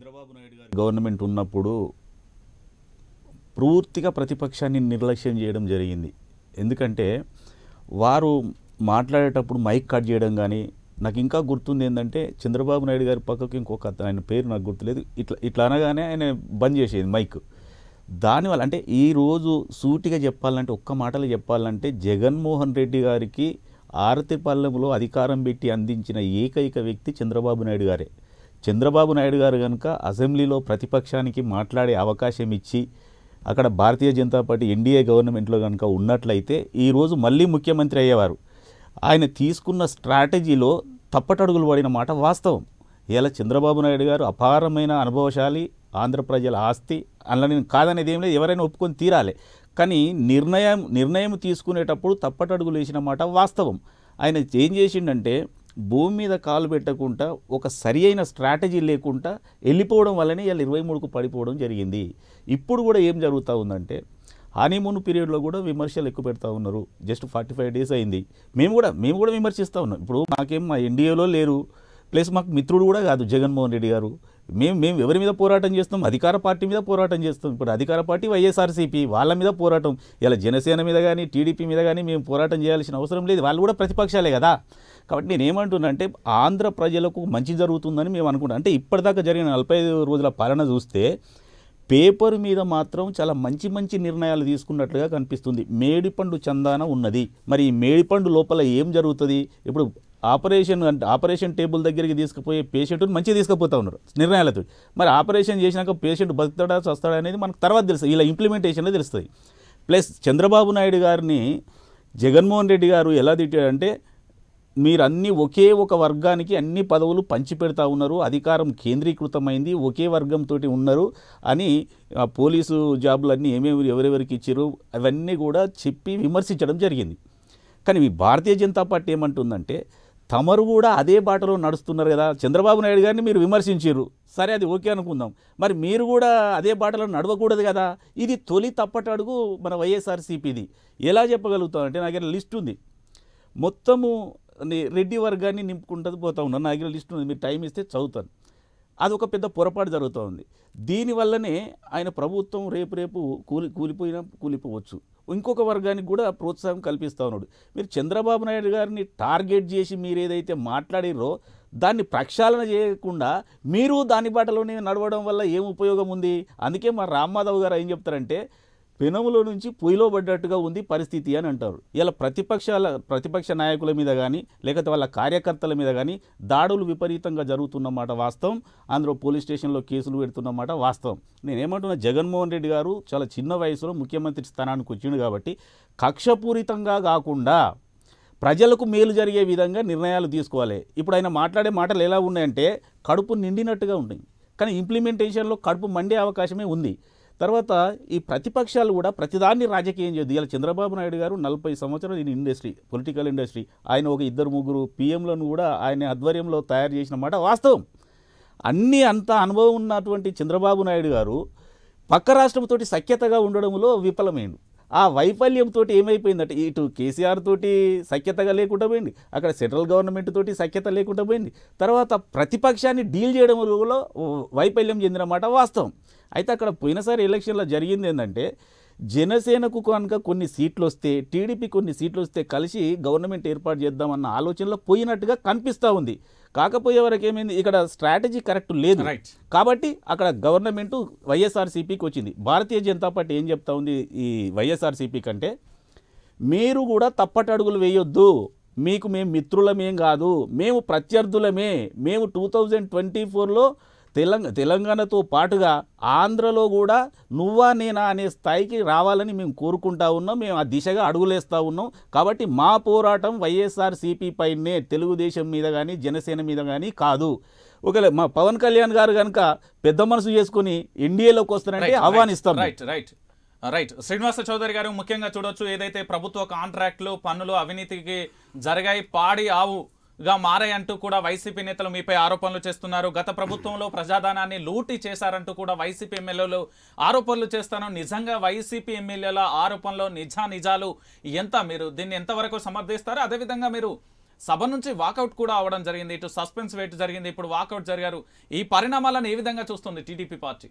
చంద్రబాబు నాయుడు గారి గవర్నమెంట్ ఉన్నప్పుడు పూర్తిగా ప్రతిపక్షాన్ని నిర్లక్ష్యం చేయడం జరిగింది ఎందుకంటే వారు మాట్లాడేటప్పుడు మైక్ కట్ చేయడం కానీ నాకు ఇంకా గుర్తుంది ఏంటంటే చంద్రబాబు నాయుడు గారి పక్కకి ఇంకొక అతను, ఆయన పేరు నాకు గుర్తులేదు ఇట్లా ఇట్లా అనగానే ఆయన బంద్ చేసేది మైక్ దానివల్ల అంటే ఈరోజు సూటిగా చెప్పాలంటే ఒక్క మాటలో చెప్పాలంటే జగన్మోహన్ రెడ్డి గారికి ఆరతిపల్లెంలో అధికారం పెట్టి అందించిన ఏకైక వ్యక్తి చంద్రబాబు నాయుడు గారే చంద్రబాబు నాయుడు గారు కనుక అసెంబ్లీలో ప్రతిపక్షానికి మాట్లాడే అవకాశం ఇచ్చి అక్కడ భారతీయ జనతా పార్టీ ఎన్డీఏ గవర్నమెంట్లో కనుక ఉన్నట్లయితే ఈరోజు మళ్ళీ ముఖ్యమంత్రి అయ్యేవారు ఆయన తీసుకున్న స్ట్రాటజీలో తప్పటడుగులు పడిన మాట వాస్తవం ఇలా చంద్రబాబు నాయుడు గారు అపారమైన అనుభవశాలి ఆంధ్ర ప్రజల ఆస్తి అలా నేను కాదనేది ఏం లేదు ఎవరైనా ఒప్పుకొని తీరాలి కానీ నిర్ణయం నిర్ణయం తీసుకునేటప్పుడు తప్పటడుగులు వేసిన మాట వాస్తవం ఆయన ఏం చేసిండంటే భూమి మీద కాలు పెట్టకుండా ఒక సరి అయిన స్ట్రాటజీ లేకుండా వెళ్ళిపోవడం వల్లనే ఇలా ఇరవై మూడుకు పడిపోవడం జరిగింది ఇప్పుడు కూడా ఏం జరుగుతూ ఉందంటే హనీమూన్ పీరియడ్లో కూడా విమర్శలు ఎక్కువ పెడతా ఉన్నారు జస్ట్ ఫార్టీ ఫైవ్ డేస్ అయింది మేము కూడా మేము కూడా విమర్శిస్తూ ఉన్నాం ఇప్పుడు మాకేం మా ఎన్డీఏలో లేరు ప్లస్ మాకు మిత్రుడు కూడా కాదు జగన్మోహన్ రెడ్డి గారు మేము మేము ఎవరి మీద పోరాటం చేస్తాం అధికార పార్టీ మీద పోరాటం చేస్తాం ఇప్పుడు అధికార పార్టీ వైఎస్ఆర్సీపీ వాళ్ళ మీద పోరాటం ఇలా జనసేన మీద కానీ టీడీపీ మీద కానీ మేము పోరాటం చేయాల్సిన అవసరం లేదు వాళ్ళు కూడా ప్రతిపక్షాలే కదా కాబట్టి నేను ఏమంటున్నా అంటే ఆంధ్ర ప్రజలకు మంచి జరుగుతుందని మేము అనుకుంటాం అంటే ఇప్పటిదాకా జరిగిన నలభై ఐదు రోజుల పాలన చూస్తే పేపర్ మీద మాత్రం చాలా మంచి మంచి నిర్ణయాలు తీసుకున్నట్లుగా కనిపిస్తుంది మేడిపండు చందాన ఉన్నది మరి ఈ మేడిపండు లోపల ఏం జరుగుతుంది ఇప్పుడు ఆపరేషన్ అంటే ఆపరేషన్ టేబుల్ దగ్గరికి తీసుకుపోయే పేషెంట్ని మంచిగా తీసుకుపోతా ఉన్నారు నిర్ణయాలతో మరి ఆపరేషన్ చేసినాక పేషెంట్ బతుకుతాడా చస్తాడా అనేది మనకు తర్వాత తెలుస్తుంది ఇలా ఇంప్లిమెంటేషన్లో తెలుస్తుంది ప్లస్ చంద్రబాబు నాయుడు గారిని జగన్మోహన్ రెడ్డి గారు ఎలా తిట్టాడంటే మీరు అన్ని ఒకే ఒక వర్గానికి అన్ని పదవులు పంచిపెడతా ఉన్నారు అధికారం కేంద్రీకృతమైంది ఒకే వర్గంతో ఉన్నారు అని ఆ పోలీసు జాబులు అన్నీ ఏమేమి ఎవరెవరికి ఇచ్చారు అవన్నీ కూడా చెప్పి విమర్శించడం జరిగింది కానీ ఈ భారతీయ జనతా పార్టీ ఏమంటుందంటే తమరు కూడా అదే బాటలో నడుస్తున్నారు కదా చంద్రబాబు నాయుడు గారిని మీరు విమర్శించారు సరే అది ఓకే అనుకుందాం మరి మీరు కూడా అదే బాటలో నడవకూడదు కదా ఇది తొలి తప్పటడుగు మన వైఎస్ఆర్సీపీది ఎలా చెప్పగలుగుతాం అంటే నా దగ్గర లిస్ట్ ఉంది మొత్తము ని- రెడ్డి వర్గాన్ని నింపుకుంటూ పోతా ఉన్నాను నా దగ్గర లిస్ట్ ఉంది మీరు టైం ఇస్తే చదువుతాను అది ఒక పెద్ద పొరపాటు జరుగుతూ ఉంది దీనివల్లనే ఆయన ప్రభుత్వం రేపు రేపు కూలి కూలిపోయినా కూలిపోవచ్చు ఇంకొక వర్గానికి కూడా ప్రోత్సాహం కల్పిస్తూ ఉన్నాడు మీరు చంద్రబాబు నాయుడు గారిని టార్గెట్ చేసి మీరు ఏదైతే మాట్లాడిరో దాన్ని ప్రక్షాళన చేయకుండా మీరు దాని బాటలోనే నడవడం వల్ల ఏం ఉపయోగం ఉంది అందుకే మా రామ్మాధవ్ గారు ఏం చెప్తారంటే పెనములో నుంచి పొయ్యిలో పడ్డట్టుగా ఉంది పరిస్థితి అని అంటారు ఇలా ప్రతిపక్షాల ప్రతిపక్ష నాయకుల మీద కానీ లేకపోతే వాళ్ళ కార్యకర్తల మీద కానీ దాడులు విపరీతంగా జరుగుతున్నమాట వాస్తవం అందులో పోలీస్ స్టేషన్లో కేసులు పెడుతున్నమాట వాస్తవం నేనేమంటున్నా జగన్మోహన్ రెడ్డి గారు చాలా చిన్న వయసులో ముఖ్యమంత్రి స్థానానికి వచ్చిండు కాబట్టి కక్షపూరితంగా కాకుండా ప్రజలకు మేలు జరిగే విధంగా నిర్ణయాలు తీసుకోవాలి ఇప్పుడు ఆయన మాట్లాడే మాటలు ఎలా ఉన్నాయంటే కడుపు నిండినట్టుగా ఉన్నాయి కానీ ఇంప్లిమెంటేషన్లో కడుపు మండే అవకాశమే ఉంది తర్వాత ఈ ప్రతిపక్షాలు కూడా ప్రతిదాన్ని రాజకీయం చేయదు ఇలా చంద్రబాబు నాయుడు గారు నలభై సంవత్సరాలు ఈ ఇండస్ట్రీ పొలిటికల్ ఇండస్ట్రీ ఆయన ఒక ఇద్దరు ముగ్గురు పీఎంలను కూడా ఆయన ఆధ్వర్యంలో తయారు చేసిన మాట వాస్తవం అన్నీ అంత అనుభవం ఉన్నటువంటి చంద్రబాబు నాయుడు గారు పక్క రాష్ట్రంతో సఖ్యతగా ఉండడంలో విఫలమైండు ఆ వైఫల్యంతో ఏమైపోయిందంటే ఇటు కేసీఆర్ తోటి సఖ్యతగా లేకుండా పోయింది అక్కడ సెంట్రల్ గవర్నమెంట్ తోటి సఖ్యత లేకుండా పోయింది తర్వాత ప్రతిపక్షాన్ని డీల్ చేయడంలో వైఫల్యం చెందినమాట వాస్తవం అయితే అక్కడ పోయినసారి ఎలక్షన్లో జరిగింది ఏంటంటే జనసేనకు కనుక కొన్ని సీట్లు వస్తే టీడీపీ కొన్ని సీట్లు వస్తే కలిసి గవర్నమెంట్ ఏర్పాటు చేద్దామన్న ఆలోచనలో పోయినట్టుగా కనిపిస్తూ ఉంది కాకపోయే వరకు ఏమైంది ఇక్కడ స్ట్రాటజీ కరెక్ట్ లేదు రైట్ కాబట్టి అక్కడ గవర్నమెంట్ వైఎస్ఆర్సీపీకి వచ్చింది భారతీయ జనతా పార్టీ ఏం చెప్తా ఉంది ఈ వైఎస్ఆర్సీపీ కంటే మీరు కూడా తప్పటడుగులు వేయొద్దు మీకు మేము మిత్రులమేం కాదు మేము ప్రత్యర్థులమే మేము టూ థౌజండ్ ట్వంటీ ఫోర్లో తెలంగాణ తెలంగాణతో పాటుగా ఆంధ్రలో కూడా నువ్వా నేనా అనే స్థాయికి రావాలని మేము కోరుకుంటా ఉన్నాం మేము ఆ దిశగా అడుగులేస్తూ ఉన్నాం కాబట్టి మా పోరాటం వైఎస్ఆర్ సిపి పైనే తెలుగుదేశం మీద కానీ జనసేన మీద కానీ కాదు ఒకవేళ మా పవన్ కళ్యాణ్ గారు కనుక పెద్ద మనసు చేసుకుని ఎన్డీఏలోకి వస్తారంటే ఆహ్వానిస్తాం right right right Srinivasa Chowdary garu ముఖ్యంగా చూడొచ్చు ఏదైతే ప్రభుత్వ కాంట్రాక్టులు పన్నులు అవినీతికి జరిగాయి పాడి ఆవుగా మారాయంటూ కూడా వైసీపీ నేతలు మీపై ఆరోపణలు చేస్తున్నారు గత ప్రభుత్వంలో ప్రజాధనాన్ని లూటీ చేశారంటూ కూడా వైసీపీ ఎమ్మెల్యేలు ఆరోపణలు చేస్తాను నిజంగా వైసీపీ ఎమ్మెల్యేల ఆరోపణలో నిజా నిజాలు ఎంత మీరు దీన్ని ఎంతవరకు సమర్థిస్తారు అదేవిధంగా మీరు సభ నుంచి వాకౌట్ కూడా అవడం జరిగింది ఇటు సస్పెన్స్ వేట్ జరిగింది ఇప్పుడు వాకౌట్ జరిగారు ఈ పరిణామాలను ఏ విధంగా చూస్తుంది టీడీపీ పార్టీ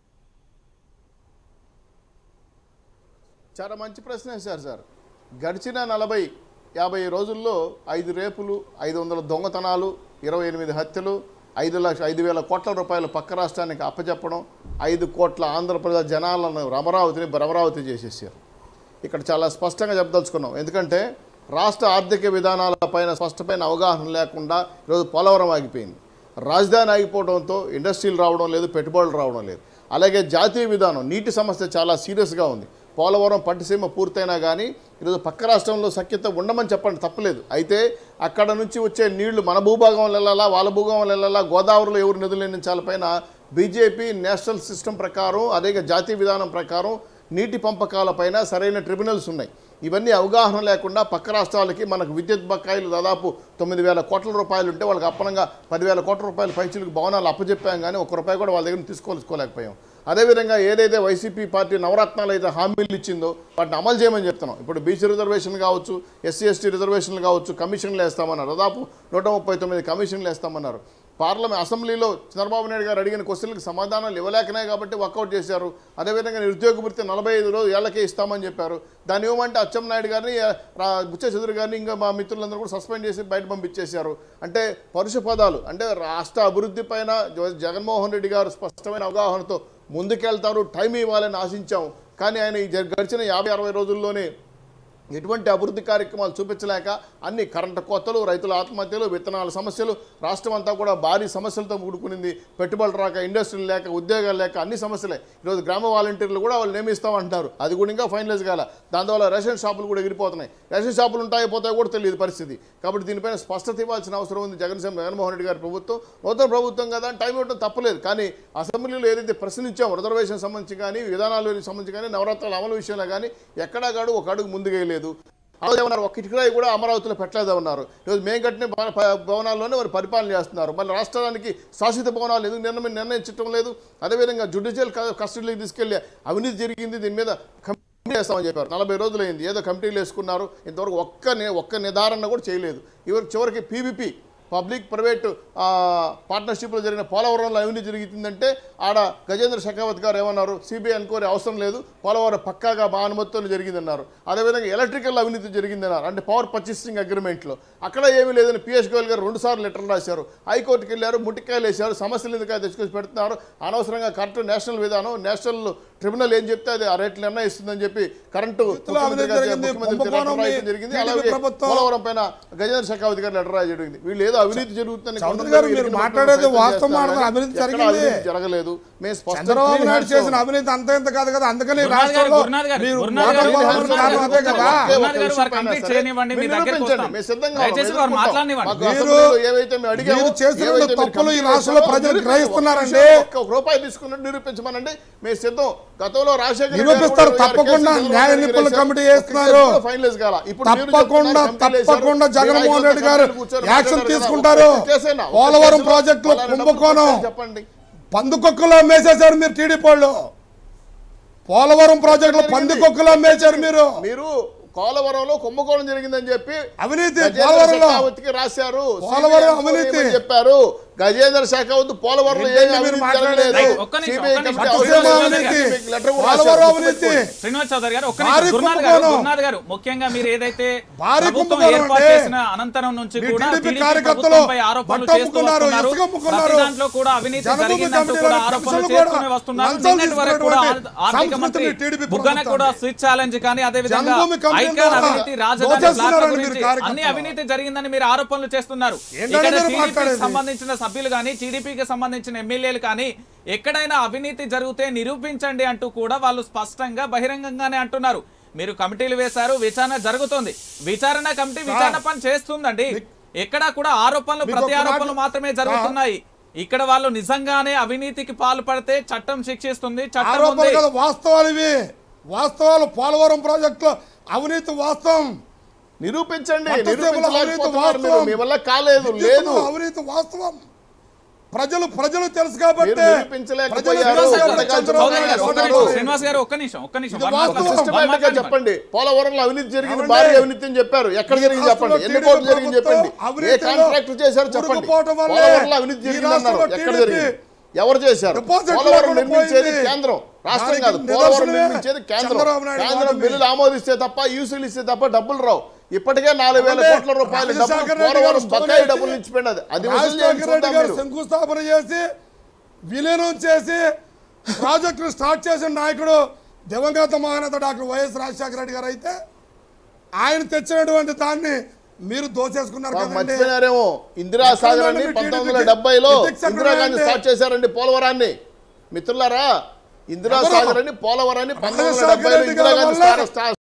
చాలా మంచి ప్రశ్న వేశారు సార్ గడిచిన నలభై యాభై రోజుల్లో ఐదు రేపులు ఐదు వందల దొంగతనాలు ఇరవై ఎనిమిది హత్యలు ఐదు లక్ష ఐదు వేల కోట్ల రూపాయలు పక్క రాష్ట్రానికి అప్పచెప్పడం ఐదు కోట్ల ఆంధ్రప్రదేశ్ జనాలను అమరావతిని భ్రమరావతి చేసేసారు ఇక్కడ చాలా స్పష్టంగా చెప్పదలుచుకున్నాం ఎందుకంటే రాష్ట్ర ఆర్థిక విధానాలపైన స్పష్టమైన అవగాహన లేకుండా ఈరోజు పోలవరం ఆగిపోయింది రాజధాని ఆగిపోవడంతో ఇండస్ట్రీలు రావడం లేదు పెట్టుబడులు రావడం లేదు అలాగే జాతీయ విధానం నీటి సమస్య చాలా సీరియస్గా ఉంది పోలవరం పట్టిసీమ పూర్తయినా కానీ ఈరోజు పక్క రాష్ట్రంలో సఖ్యత ఉండమని చెప్పండి తప్పలేదు అయితే అక్కడ నుంచి వచ్చే నీళ్లు మన భూభాగంలో వెళ్ళాలా వాళ్ళ భూభాగంలో వెళ్ళాలా గోదావరిలో ఎవరు నిధులు నిర్ణయించాలపైన బీజేపీ నేషనల్ సిస్టమ్ ప్రకారం అదే జాతీయ విధానం ప్రకారం నీటి పంపకాలపైన సరైన ట్రిబ్యునల్స్ ఉన్నాయి ఇవన్నీ అవగాహన లేకుండా పక్క రాష్ట్రాలకి మనకు విద్యుత్ బకాయిలు దాదాపు తొమ్మిది వేల కోట్ల రూపాయలు ఉంటే వాళ్ళకి అప్పనంగా పదివేల కోట్ల రూపాయల పైచులకు భవనాలు అప్పచెప్పాం కానీ ఒక్క రూపాయి కూడా వాళ్ళ దగ్గర తీసుకోలేకపోయాం అదేవిధంగా ఏదైతే వైసీపీ పార్టీ నవరత్నాలు అయితే హామీలు ఇచ్చిందో వాటిని అమలు చేయమని చెప్తున్నాం ఇప్పుడు బీసీ రిజర్వేషన్ కావచ్చు ఎస్సీ ఎస్టీ రిజర్వేషన్లు కావచ్చు కమిషన్లు వేస్తామన్నారు దాదాపు నూట ముప్పై తొమ్మిది కమిషన్లు వేస్తామన్నారు పార్లమెంట్ అసెంబ్లీలో చంద్రబాబు నాయుడు గారు అడిగిన క్వశ్చన్లకు సమాధానాలు ఇవ్వలేకనే కాబట్టి వర్కౌట్ చేశారు అదేవిధంగా నిరుద్యోగ వృత్తి నలభై ఐదు రోజు ఏళ్లకే ఇస్తామని చెప్పారు దాన్ని ఇవ్వమంటే అచ్చెం నాయుడు గారిని రా- బుచ్చ చదురు గారిని ఇంకా మా మిత్రులందరూ కూడా సస్పెండ్ చేసి బయట పంపించేశారు అంటే పరుష పదాలు అంటే రాష్ట్ర అభివృద్ధి పైన జ- జగన్మోహన్ రెడ్డి గారు స్పష్టమైన అవగాహనతో ముందుకెళ్తారు టైం ఇవ్వాలని ఆశించాం కానీ ఆయన ఈ జ- గడిచిన యాభై అరవై రోజుల్లోనే ఎటువంటి అభివృద్ధి కార్యక్రమాలు చూపించలేక అన్ని కరెంటు కోతలు రైతుల ఆత్మహత్యలు విత్తనాల సమస్యలు రాష్ట్రం అంతా కూడా భారీ సమస్యలతో కూడుకునింది పెట్టుబడులు రాక ఇండస్ట్రీలు లేక ఉద్యోగాలు లేక అన్ని సమస్యలే ఈరోజు గ్రామ వాలంటీర్లు కూడా వాళ్ళు నియమిస్తామంటారు అది కూడా ఇంకా ఫైనలైజ్ కాల దానివల్ల రేషన్ షాపులు కూడా ఎగిరిపోతున్నాయి రేషన్ షాపులు ఉంటాయో పోతాయో కూడా తెలియదు పరిస్థితి కాబట్టి దీనిపైన స్పష్టత ఇవ్వాల్సిన అవసరం ఉంది జగన్ జగన్మోహన్ రెడ్డి గారి ప్రభుత్వం నూతన ప్రభుత్వం కదా అని టైం ఇవ్వడం తప్పలేదు కానీ అసెంబ్లీలో ఏదైతే ప్రశ్నించాం రిజర్వేషన్ సంబంధించి కానీ విధానాల సంబంధించి కానీ నవరత్నాల అమలు విషయంలో కానీ ఎక్కడా కాడు ఒక అడుగు ముందుకేయలేదు అలాగే ఉన్నారు ఒక ఇటుకరాయి కూడా అమరావతిలో పెట్టలేదు ఉన్నారు ఈరోజు మేము కట్టిన భవ- భ- భవనాల్లోనే వారు పరిపాలన చేస్తున్నారు మళ్ళీ రాష్ట్రానికి శాశ్వత భవనాలు ఎందుకు నిర్ణయం నిర్ణయించడం లేదు అదేవిధంగా జుడిషియల్ కస్టడీలోకి తీసుకెళ్లి అవినీతి జరిగింది దీని మీద కమిటీ వేస్తామని చెప్పారు నలభై రోజులైంది ఏదో కమిటీలు వేసుకున్నారు ఇంతవరకు ఒక్క ని- ఒక్క నిర్ధారణ కూడా చేయలేదు ఇవరు చివరికి పీవీపీ పబ్లిక్ ప్రైవేట్ పార్ట్నర్షిప్లో జరిగిన పోలవరంలో అవినీతి జరుగుతుందంటే ఆడ గజేంద్ర షెకావత్ గారు ఏమన్నారు సిబిఐ అనుకోని అవసరం లేదు పోలవరం పక్కాగా మా అనుమతితో జరిగిందన్నారు అదేవిధంగా ఎలక్ట్రికల్ అవినీతి జరిగిందన్నారు అంటే పవర్ పర్చేసింగ్ అగ్రిమెంట్లో అక్కడ ఏమీ లేదని పిఎస్ గోయల్ గారు రెండు సార్లు లెటర్ రాశారు హైకోర్టుకి వెళ్ళారు ముట్టికాయలు వేశారు సమస్యలు ఎందుకు తెచ్చుకొచ్చి పెడుతున్నారు అనవసరంగా కరెక్ట్ నేషనల్ విధానం నేషనల్ ట్రిబ్యునల్ ఏం చెప్తే అది ఆ రేట్లు నిర్ణయిస్తుందని చెప్పి కరెంటు రైతుల అవినీతి ముఖ్యమంత్రి గారు- జరిగింది, ముఖ్యమంత్రి కుంభకోణం లెటర్ రాయడం జరిగింది టీడీపీ అలాగే ప్రభుత్వం- పోలవరం పైన గజేంద్ర షెకావత్ గారు లెటర్ రాయడం జరిగింది వీళ్ళు ఏదో అవినీతి జరుగుతుందని చౌదరి కొంతమంది గారు మీరు ఇరికిన మాట్లాడేది ప్రయత్నం వాస్తవం చేస్తున్నారు మాట్లాడారు, కానీ అవినీతి ఎక్కడా జరిగింది. అవినీతి జరగలేదు మేము స్పష్టంగా చంద్రబాబు clean నాయుడు hands చేసిన తో- అవినీతి అంత ఇంత కాదు కదా అందుకని గురునాథ్ గారు, రాష్ట్రంలో గురునాథ్ గారు, మీరు గురునాథ్ వాటర్ గారు, పోవాలని గురునాథ్ కారణం గారు, అదే కదా ఒకే గురునాథ్ ఒక్క గారు విషయం వారు పైన కంప్లీట్ సరే, చేయనివ్వండి, మీ మీరు దగ్గరికి నిరూపించండి, వస్తాం. మేము సిద్ధంగా దయచేసి ఉన్నాం, వారు ఎదుర్కొంటాం. మాట్లాడనివ్వండి. మాకు మీరు- అసెంబ్లీలో ఏవైతే మేము అడిగామో, మీరు చేస్తున్న ఏవైతే మీరు తప్పులు ఈ కంప్లీట్ రాష్ట్రంలో చేశారో ప్రజలు నిరూపించండి. గ్రహిస్తున్నారండి. ఒక్క ఒక్క రూపాయి తీసుకున్నట్టు నిరూపించమనండి మేము సిద్ధం గతంలో రాజశేఖర రెడ్డి గారు నిరూపిస్తారు, కూడా తప్పకుండా కేసులు న్యాయ చంద్రబాబు నిపుణుల నాయుడు కమిటీ గారు వేస్తున్నారు. ఒక్క కేసు ఫైనలైజ్ కాల. ఇప్పుడు మీరు తప్పకుండా చెప్తున్నారు కమిటీలు వేశారు. తప్పకుండా మీరు జగన్మోహన్ ఐదు రెడ్డి గారు కమిటీలు కూర్చొని యాక్షన్ మాట్లాడారు కదా, తీసుకుంటారు ఒక్క కేసేనా? ఒక్క పోలవరం కేసులో ప్రాజెక్టులో వాళ్ళ డబ్బులు కుంభకోణం చెప్పండి పందుకొక్కులు అమ్మేసేశారు మీరు టీడీపీ వాళ్ళు పోలవరం ప్రాజెక్టులో పందికొక్కులు అమ్మేశారు మీరు మీరు పోలవరంలో కుంభకోణం జరిగిందని చెప్పి అవినీతి గజేంద్ర పోలవరంలో షెకావత్కి రాశారు పోలవరం CBI అవినీతి. ఏమని చెప్పారు గజేంద్ర షెకావత్ పోలవరంలో ఏమి ఏంటండి మీరు అవినీతి మాట్లాడేది? జరగలేదు. ఒక్క నిమిషం, CBI ఒక్క నిమిషం. కమిటీ పట్టుసీమ అవసరం లేదు. అవినీతి మీకు లెటర్ కూడా పోలవరం రాశారు. అవినీతి శ్రీనివాస్ చౌదరి గారు ఒక్క భారీ నిమిషం గురునాథ్ గారు కుంభకోణం. గురునాథ్ గారు ముఖ్యంగా మీరు ఏదైతే భారీ ప్రభుత్వం కుంభకోణం ఏర్పాటు అంటే చేసిన అనంతరం నుంచి మీ కూడా టీడీపీ టీడీపీ కార్యకర్తలు ప్రభుత్వంపై ఆరోపణలు బట్ట చేస్తూ అమ్ముకున్నారు, వస్తున్నారు ఇసుక అమ్ముకున్నారు. ప్రతి దాంట్లో కూడా అవినీతి జనభూమి జరిగిందంటూ కమిటీలో కూడా ఆరోపణలు కమిషన్లు చేస్తూనే కూడా వస్తున్నారు లంచాలు నిన్నటి వరకు కూడా తీసుకున్నటువంటి ఆర్థిక మంత్రి సంస్కృతిని టీడీపీ బుగ్గన కూడా ప్రభుత్వం స్విచ్ ఛాలెంజ్ కానీ అదే విధంగా జన్మభూమి కమిటీ ఐకాన్ ద్వారా అవినీతి రాజధాని దోచేస్తున్నారండి ప్లాట్ల మీరు గురించి కార్యకర్తలు. అన్ని అవినీతి జరిగిందని మీరు ఆరోపణలు చేస్తున్నారు ఏంటండి ఇక్కడ మీరు టీడీపీకి మాట్లాడేది? సంబంధించిన సభ్యులు కానీ టీడీపీకి సంబంధించిన ఎమ్మెల్యేలు కానీ ఎక్కడైనా అవినీతి జరిగితే నిరూపించండి అంటూ కూడా వాళ్ళు స్పష్టంగా బహిరంగంగానే అంటున్నారు మీరు కమిటీలు వేశారు విచారణ జరుగుతుంది విచారణ కమిటీ విచారణ పని చేస్తుందండి ఎక్కడా కూడా ఆరోపణలు మీకు ప్రతి ఒక్క మాట- ఆరోపణలు మాత్రమే జరుగుతున్నాయి ఇక్కడ వాళ్ళు నిజంగానే అవినీతికి పాల్పడితే చట్టం శిక్షిస్తుంది చట్టం ఆరోపణలు ఉంది కదా వాస్తవాలు ఇవి వాస్తవాలు పోలవరం ప్రాజెక్టులో అవినీతి వాస్తవం నిరూపించండి పట్టుసీమలో అవినీతి నిరూపించలేకపోతున్నారు మీరు. వాస్తవం. మీ వల్ల కాలేదు లేదు విద్యుత్తులో అవినీతి వాస్తవం ప్రజలు ప్రజలు తెలుసు కాబట్టి మీరు నిరూపించలేకపోయారు. ప్రజలు తెలుసు కాబట్టి పథకాలు చంద్రబాబు చౌదరి గారు, నాయుడు ఒక్క చెప్తున్నారు. నిమిషం. వస్తున్నారు. శ్రీనివాస్ గారు ఒక్క నిమిషం ఒక్క నిమిషం ఇది వన్ వాస్తవం. మాట్లాడండి. వన్ సిస్టమేటిక్ గా మాట్లాడండి. చెప్పండి పోలవరంలో అవినీతి జరిగింది ఏమండి? భారీ అవినీతి అని చెప్పారు ఎక్కడ ఈ జరిగింది చెప్పండి రాష్ట్రంలో ఎన్ని టీడీపీ కోట్లు జరిగింది చెప్పండి ప్రభుత్వం ఏ అవినీతిలో కాంట్రాక్టర్ చేశారు చెప్పండి మునిగిపోవటం వల్లే పోలవరంలో అవినీతి ఈ జరిగింది అన్నారు రాష్ట్రంలో ఎక్కడ టీడీపీ జరిగింది ఎవరు చేశారు డిపాజిట్లు పోలవరం లేకుండా నిర్మించేది పోయింది. కేంద్రం రాష్ట్రం దానికి కాదు పోలవరం నిదర్శనమే నిర్మించేది కేంద్రం చంద్రబాబు నాయుడు కేంద్రం మాటని. బిల్లులు ఆమోదిస్తే తప్ప యూసీలు ఇస్తే తప్ప డబ్బులు రావు ఇప్పటికే నాలుగు వేల ఏమండి? కోట్ల రూపాయల డబ్బులు రాజశేఖర రెడ్డి పోలవరం గారు బకాయి స్టోన్ డబ్బులు వేసి ఇచ్చిపోయినది అది వసూలు చేయండి రాజశేఖర రెడ్డి చూద్దాం గారు మీరు. శంకుస్థాపన చేసి విలీనం చేసి ప్రాజెక్టును స్టార్ట్ చేసిన నాయకుడు దివంగత మహానేత డాక్టర్ వైఎస్ రాజశేఖర రెడ్డి గారు అయితే ఆయన తెచ్చినటువంటి దాన్ని మీరు దోచేసుకున్నారు మాకు కదండి మర్చిపోయినారేమో ఇందిరా సాగర్ అని ఎక్కడ ఉండండి పంతొమ్మిది మీ వందల డెబ్బైలో ethics ఎక్కడ ఇందిరాగాంధీ ఉండండి? స్టార్ట్ చేశారండి పోలవరాన్ని మిత్రులారా ఇందిరా ఎవరు? సాగర్ అని పోలవరాన్ని పంతొమ్మిది వందల రాజశేఖర డెబ్బైలో రెడ్డి గారి ఇందిరాగాంధీ వల్ల స్టార్ట్- స్టార్ట్